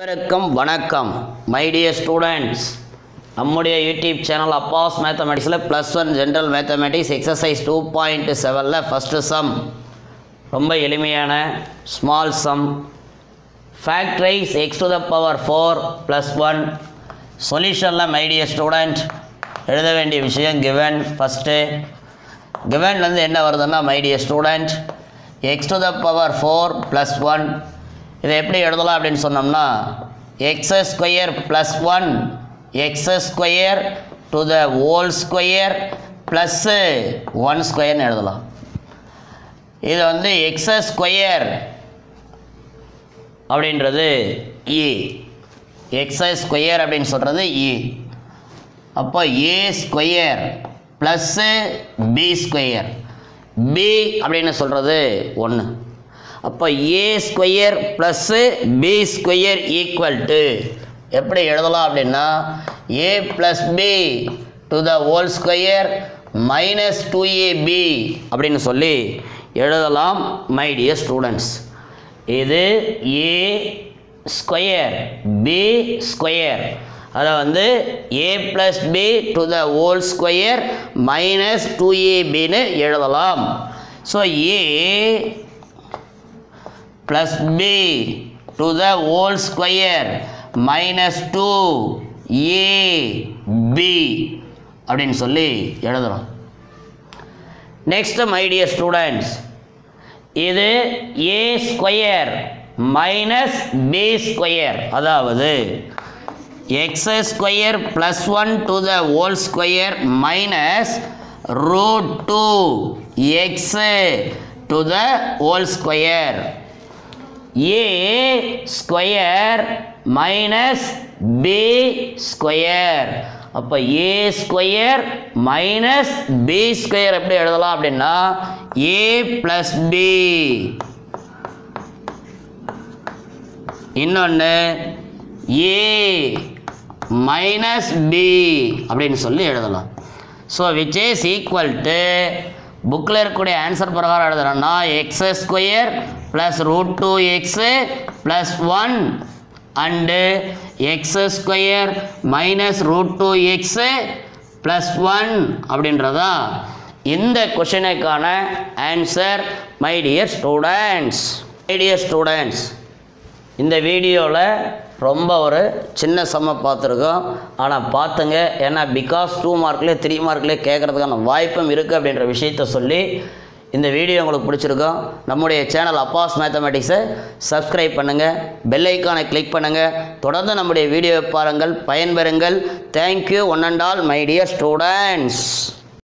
அனைவருக்கும் வணக்கம் my dear students நம்முடைய யூடியூப் சேனல் அப்பாஸ் மேத்தமெட்டிக்ஸில் plus one general mathematics exercise two point செவனில் ஃபஸ்ட்டு சம் ரொம்ப எளிமையான small sum factorise x to the power four plus one சொல்யூஷனில் மை டியர் ஸ்டூடெண்ட் எழுத வேண்டிய விஷயம் கிவன் ஃபஸ்ட்டு கிவன் வந்து என்ன வருதுன்னா my dear student x to the power four plus one இதை எப்படி எழுதலாம் அப்படின்னு சொன்னோம்னா x square plus one x square to the whole square plus one ஸ்கொயர்னு எழுதலாம் இது வந்து எக்ஸ் ஸ்கொயர் அப்படின்றது இ எக்ஸ் ஸ்கொயர் அப்படின்னு சொல்கிறது இ அப்போ A square plus B square B அப்படின்னு சொல்கிறது ஒன்று அப்போ A square plus B square equal to எப்படி எழுதலாம் அப்படின்னா A plus B to the whole square minus two A B அப்படின்னு சொல்லி எழுதலாம் மை டியர் ஸ்டூடெண்ட்ஸ் இது ஏ ஸ்கொயர் பி ஸ்கொயர் அதை வந்து A plus B to the whole square minus two ஏபின்னு எழுதலாம் so A plus B to the whole square minus two A B அப்படின்னு சொல்லி எழுதுகிறோம் நெக்ஸ்ட் மை டியர் ஸ்டூடெண்ட்ஸ் இது A square minus B square அதாவது x square plus one to the whole square minus root two x to the whole square A square minus B square அப்போ A square minus B square எப்படி எழுதலாம் அப்படின்னா A plus B இன்னொன்று ஏ minus B அப்படின்னு சொல்லி எழுதலாம் so which is equal to புக்கில் இருக்கக்கூடிய ஆன்சர் பிரகாரம் எழுதுறோம்னா x square plus root two x plus one and x square minus root two x plus one அப்படின்றதா இந்த கொஷினுக்கான answer my dear students my dear students இந்த வீடியோவில் ரொம்ப ஒரு சின்ன சம்ம பார்த்துருக்கோம் ஆனால் பார்த்துங்க ஏன்னா பிகாஸ் டூ மார்க்லேயே த்ரீ மார்க்லேயே கேட்குறதுக்கான வாய்ப்பும் இருக்குது அப்படின்ற விஷயத்த சொல்லி இந்த வீடியோ உங்களுக்கு பிடிச்சிருக்கோம் நம்முடைய சேனல் அப்பாஸ் மேத்தமெட்டிக்ஸை சப்ஸ்கிரைப் பண்ணுங்கள் பெல் ஐக்கானை கிளிக் பண்ணுங்கள் தொடர்ந்து நம்முடைய வீடியோவை பாருங்கள் பயன்பெறுங்கள் thank you one and all my dear students